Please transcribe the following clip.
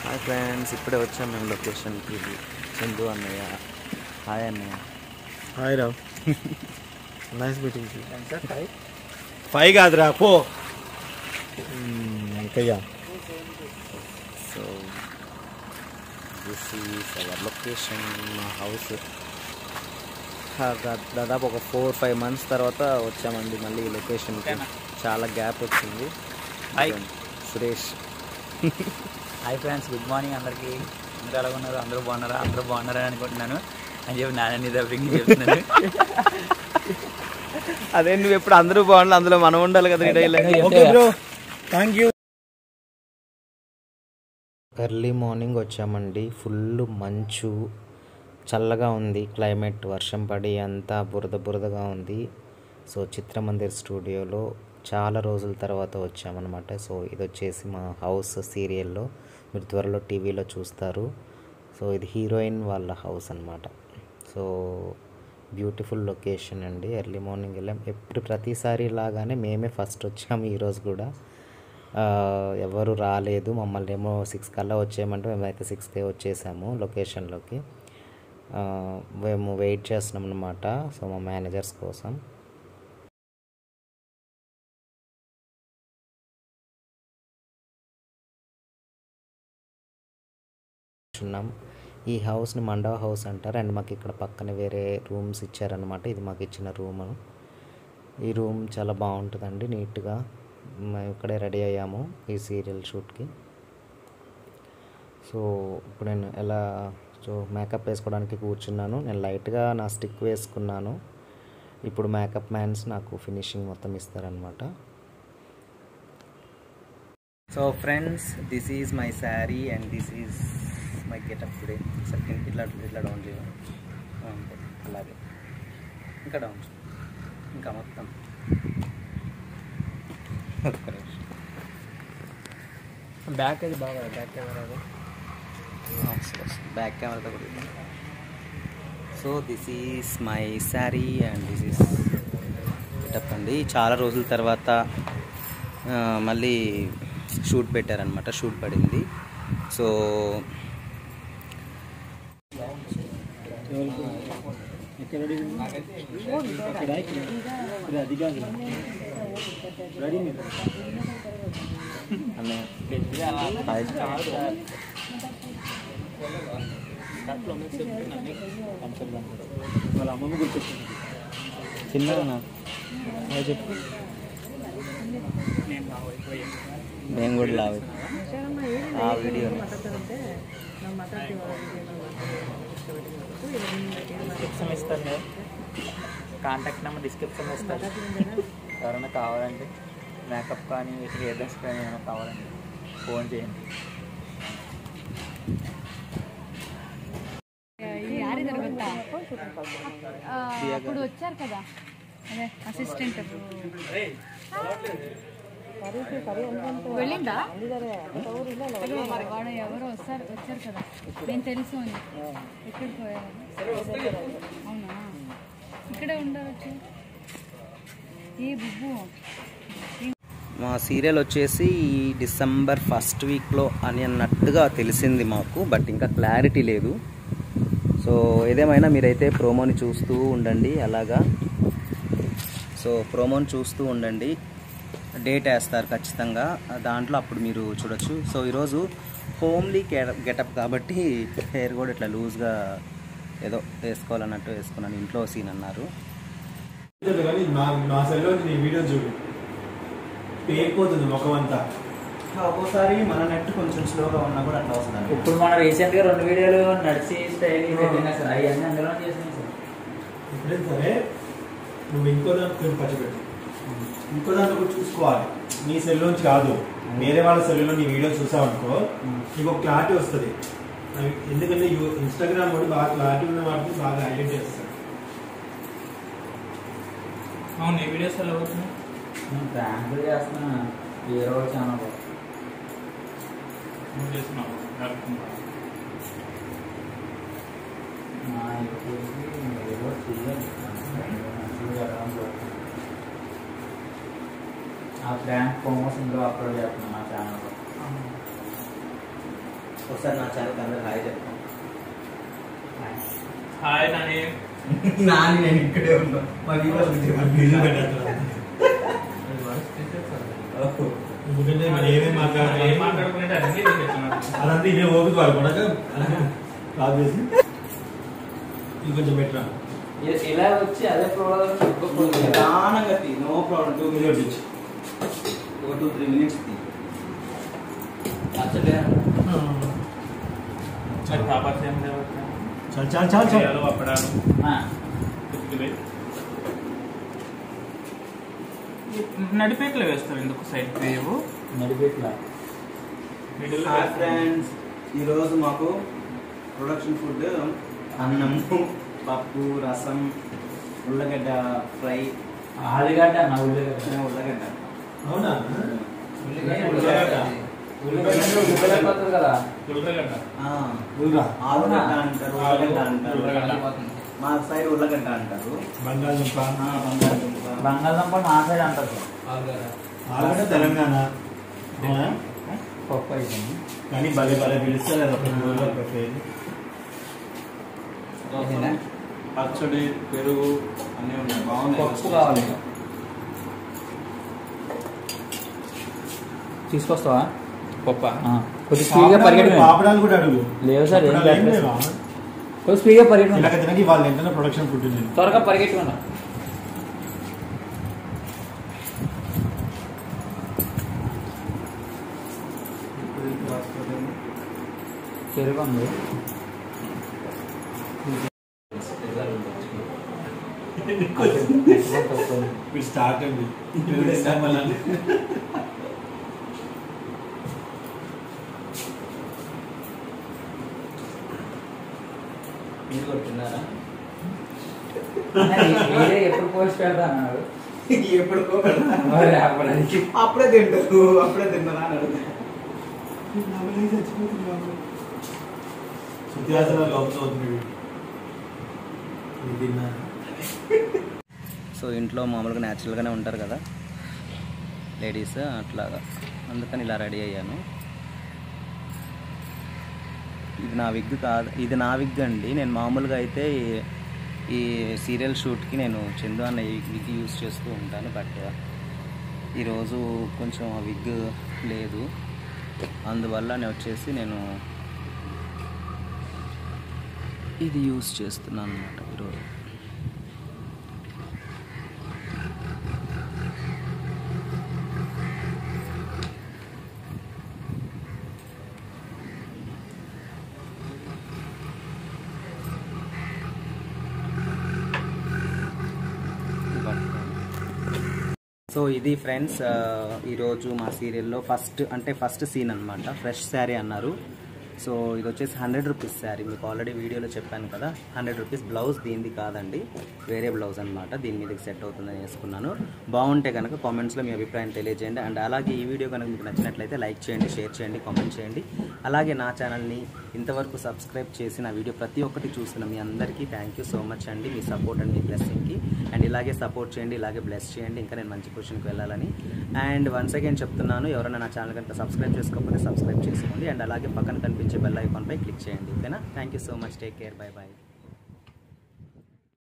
Hi friends ఇప్పుడే వచ్చాం మేము లొకేషన్కి చందు అన్నయ్య హాయ్ అన్నయ్య hi Rao nice meeting five కాదురా పో ఇంకయ్యా so this is our location మా హౌస్ దాదాపు ఒక ఫోర్ ఫైవ్ మంత్స్ తర్వాత వచ్చామండి మళ్ళీ ఈ లొకేషన్కి చాలా గ్యాప్ వచ్చింది hi. Suresh hi friends good morning అందరికీ అందరూ ఎలా ఉన్నారు అందరూ బాగున్నారా అందరూ బాగున్నారా అనుకుంటున్నాను అని చెప్పి నాన్న దెబ్బకి చెప్తున్నాను అదే నువ్వు ఎప్పుడు అందరూ బాగుండాలి అందులో మనం ఉండాలి కదా okay bro thank you early morning వచ్చామండి ఫుల్ మంచు చల్లగా ఉంది క్లైమేట్ వర్షం పడి అంతా బురద బురదగా ఉంది సో చిత్రమందిర్ స్టూడియోలో చాలా రోజుల తర్వాత వచ్చామన్నమాట సో ఇది వచ్చేసి మా హౌస్ సీరియల్లో మీరు త్వరలో టీవీలో చూస్తారు సో ఇది హీరోయిన్ వాళ్ళ హౌస్ అన్నమాట సో బ్యూటిఫుల్ లొకేషన్ అండి ఎర్లీ మార్నింగ్ వెళ్ళాం ఎప్పుడు ప్రతిసారి లాగానే మేమే ఫస్ట్ వచ్చాము ఈరోజు కూడా ఆ, ఎవరు రాలేదు మమ్మల్ని ఏమో సిక్స్ కల్లా వచ్చేయమంటే మేమైతే సిక్స్కే వచ్చేసాము లొకేషన్లోకి ఆ, మేము వెయిట్ చేస్తున్నాం అనమాట సో మా మేనేజర్స్ కోసం ఉన్నాం ఈ హౌస్ని మండవ హౌస్ అంటారు అండ్ మాకు ఇక్కడ పక్కన వేరే రూమ్స్ ఇచ్చారనమాట ఇది మాకు ఇచ్చిన రూమ్ ఈ రూమ్ చాలా బాగుంటుందండి నీట్గా మేము ఇక్కడే రెడీ అయ్యాము ఈ సీరియల్ షూట్కి సో ఇప్పుడు నేను ఎలా సో మేకప్ వేసుకోవడానికి కూర్చున్నాను నేను లైట్గా నా స్టిక్ వేసుకున్నాను ఇప్పుడు మేకప్ మ్యాన్స్ నాకు ఫినిషింగ్ మొత్తం ఇస్తారనమాట so friends this is my sari and this is my getup today second ఇట్లా ఇట్లా డౌన్ చేయాలి అంతే అలాగే ఇంకా డౌన్ చేయి. ఇంకా మొత్తం ఒక్క నిమిషం. బ్యాక్ అది బాగా బ్యాక్ కెమెరా అది బ్యాక్ కెమెరాతో కూడా so this is my sari and this is getup అండి చాలా రోజుల తర్వాత ఆ, మళ్ళీ షూట్ పెట్టారనమాట షూట్ పడింది సో వాళ్ళ అమ్మమ్మ గుర్తొచ్చింది చిన్నగా చెప్పు మేము కూడా లావు ఆ వీడియో డిస్క్రిప్షన్ ఇస్తాను కాంటాక్ట్ నెంబర్ డిస్క్రిప్షన్ ఇస్తాను ఎవరైనా కావాలంటే మేకప్ కానీ హెయిర్ డ్రెస్ కానీ ఏమైనా కావాలంటే ఫోన్ చేయండి ಯಾರಿದ್ದಾರೆ ಗೊತ್ತಾ ಆ, ಅప్పుడు వచ్చారు కదా అదే అసిస్టెంట్ వెళ్ళిందా అదే, వాడు ఎవరో వస్తారు వచ్చారు కదా నేను తెలుసు అని ఎక్కడికి పోయారు అవునా ఇక్కడే ఉండవచ్చు ఏ బుబ్బు మా సీరియల్ వచ్చేసి ఈ డిసెంబర్ ఫస్ట్ వీక్లో అని అన్నట్టుగా తెలిసింది మాకు బట్ ఇంకా క్లారిటీ లేదు సో ఏదేమైనా మీరైతే ప్రోమోని చూస్తూ ఉండండి అలాగా సో ప్రోమోని చూస్తూ ఉండండి డేట్ వేస్తారు ఖచ్చితంగా దాంట్లో అప్పుడు మీరు చూడొచ్చు సో ఈరోజు హోమ్లీ గెటప్ కాబట్టి హెయిర్ కూడా ఇట్లా లూజ్గా ఏదో వేసుకోవాలన్నట్టు వేసుకున్నాను ఇంట్లో సీన్ అన్నారు కానీ నా నా సెల్లో నీ వీడియో చూడు పేరిపోతుంది ముఖం అంతా ఒక్కోసారి మన నెట్ కొంచెం స్లోగా ఉన్నా కూడా అట్లా వస్తుంది ఇప్పుడు మన రీసెంట్ గా రెండు వీడియోలు నడిచి స్టైల్ పెట్టినా సార్ అవన్నీ అందులో చేసినాయి సార్ ఎప్పుడైనా సరే నువ్వు ఇంకో దాంట్లో పచ్చిపెట్టు ఇంకో దాంట్లో కూడా చూసుకోవాలి నీ సెల్లోంచి కాదు వేరే వాళ్ళ సెల్లో నీ వీడియో చూసావు అనుకో నీకు ఒక క్లారిటీ వస్తుంది ఎందుకంటే ఇన్స్టాగ్రామ్ కూడా బాగా క్లారిటీ ఉన్న వాటిని బాగా హైలైట్ చేస్తాడు అవును ఈ వీడియోస్ ఎలా అవుతున్నాయి ప్రాంకులు చేస్తున్నా ఏ రోజు ఛానల్ నువ్వు చేస్తున్నావు నడుపుతున్నావు. నా వచ్చేసి ఏదో చేయాలి ఆ ప్రాంక్ ప్రమోషన్లో అప్లోడ్ చేస్తున్నాను నా ఛానల్లో ఒకసారి నా ఛానల్కి అందరు హాయ్ చెప్తాను హాయ్ నాని నాని నేను ఇక్కడే ఉన్నా మా బిల్లు పెట్టారు ఎందుకంటే మనం ఏమేమి ఏం మాట్లాడాలి మాట్లాడుకుంటే అన్నీ తెచ్చుకున్నాను అదంతా ఇదే ఓపిక వాడు కూడా కాల్ చేసి ఇది కొంచెం బెటర్ ఇలా వచ్చి అదే నిదానంగా తీ నో ప్రాబ్లం టూ మినిట్స్ ఇచ్చి ఒక టూ త్రీ మినిట్స్ తీ మరి పాపర్స్ ఏం లేవచ్చు చాలు చాలు చాలు చాలు చేయాలో అప్పడాలు ఉతికిపోయి. నడిపేట్లో వేస్తారు ఎందుకు సైడ్ వేయవు నడిపెట్లా మిడిల్ హాయ్ ఫ్రెండ్స్ ఈరోజు మాకు ప్రొడక్షన్ ఫుడ్ అన్నము పప్పు రసం ఉల్లగడ్డ ఫ్రై ఆలుగడ్డ నా ఉల్లిగడ్డ ఉల్లగడ్డ అవునా ఉల్లగడ్డ. ఉల్లిగడ్డ ఉల్లిగడ్డ పోతుంది కదా ఉల్లగడ్డ ఆ, ఊరా ఆలుగడ్డ అంటారు ఉల్లగడ్డ అంటారు ఉల్లగడ్డ. మా సైడ్ ఉల్లగడ్డ అంటారు బంగాళదుంప ఆ, బంగాళదుంప బంగాళదుంప మా సైడ్ అంటారు ఆలుగడ్డ తెలంగాణ అవునా? పప్పు అయిపోయింది కానీ భలే భలే పిలుస్తారు అది ఒక ఊళ్ళో ఒక పేరు పచ్చడి పెరుగు అన్నీ ఉన్నాయి బాగున్నాయి పప్పు కావాలి తీసుకొస్తావా పప్ప ఆ, కొద్ది స్పీడ్గా పరిగెట్టమే పాపడాలు కూడా అడుగు లేవు సార్ ఏం పాపడాలు ఏం పెట్టలేదు. లేవా? కొద్ది స్పీడ్గా పరిగెట్టమన్నా ఇలాగ తినకి వాళ్ళు ఏంటంటే ప్రొడక్షన్ ఫుడ్ నేను త్వరగా పరిగెట్టమన్నా పెరుగు ఉంది ఇప్పుడు స్టార్ట్ అండి ఇప్పుడు start మళ్ళీ. మీరు కూడా తిన్నారా వేరే ఎప్పుడు పోస్ట్ పెడతా అన్నాడు ఎప్పుడుకో మరి అప్పటికి అప్పుడే తింటారు అప్పుడే తిన్నారా అని అడుగుతారు శుద్ధియాసన లోపల అవుతుంది ఇది తిన్నా సో ఇంట్లో మామూలుగా న్యాచురల్గానే ఉంటారు కదా లేడీస్ అట్లాగా అందుకని ఇలా రెడీ అయ్యాను ఇది నా విగ్ కాదు ఇది నా విగ్ అండి నేను మామూలుగా అయితే ఈ- ఈ సీరియల్ షూట్కి నేను చందు అన్న ఈ విగ్ యూస్ చేస్తూ ఉంటాను బట్ ఈరోజు కొంచెం ఆ విగ్ లేదు అందువల్ల నేను వచ్చేసి నేను ఇది యూస్ చేస్తున్నాను అనమాట ఈరోజు సో ఇది ఫ్రెండ్స్ ఆ, ఈరోజు మా సీరియల్లో ఫస్ట్ అంటే ఫస్ట్ సీన్ అనమాట ఫ్రెష్ శారీ అన్నారు సో ఇది వచ్చేసి హండ్రెడ్ రూపీస్ శారీ మీకు ఆల్రెడీ వీడియోలో చెప్పాను కదా హండ్రెడ్ రూపీస్ బ్లౌజ్ దీనిది కాదండి వేరే బ్లౌజ్ అనమాట దీని మీదకి సెట్ అవుతుందని వేసుకున్నాను బాగుంటే కనుక కామెంట్స్లో మీ అభిప్రాయం తెలియజేయండి అండ్ అలాగే ఈ వీడియో కనుక మీకు నచ్చినట్లయితే లైక్ చేయండి షేర్ చేయండి కామెంట్ చేయండి అలాగే నా ఛానల్ని ఇంతవరకు సబ్స్క్రైబ్ చేసి నా వీడియో ప్రతి ఒక్కటి చూసిన మీ అందరికీ థ్యాంక్ యూ సో మచ్ అండి మీ సపోర్ట్ అండ్ మీ బ్లెస్సింగ్కి అండ్ ఇలాగే సపోర్ట్ చేయండి ఇలాగే బ్లెస్ చేయండి ఇంకా నేను మంచి పొజిషన్కి వెళ్ళాలని అండ్ వన్స్ అగైన్ చెప్తున్నాను ఎవరైనా నా ఛానల్ కనుక సబ్స్క్రైబ్ చేసుకోకపోతే సబ్స్క్రైబ్ చేసుకోండి అండ్ అలాగే పక్కన కనిపించే బెల్ ఐకాన్పై క్లిక్ చేయండి ఓకేనా thank you so much take care bye bye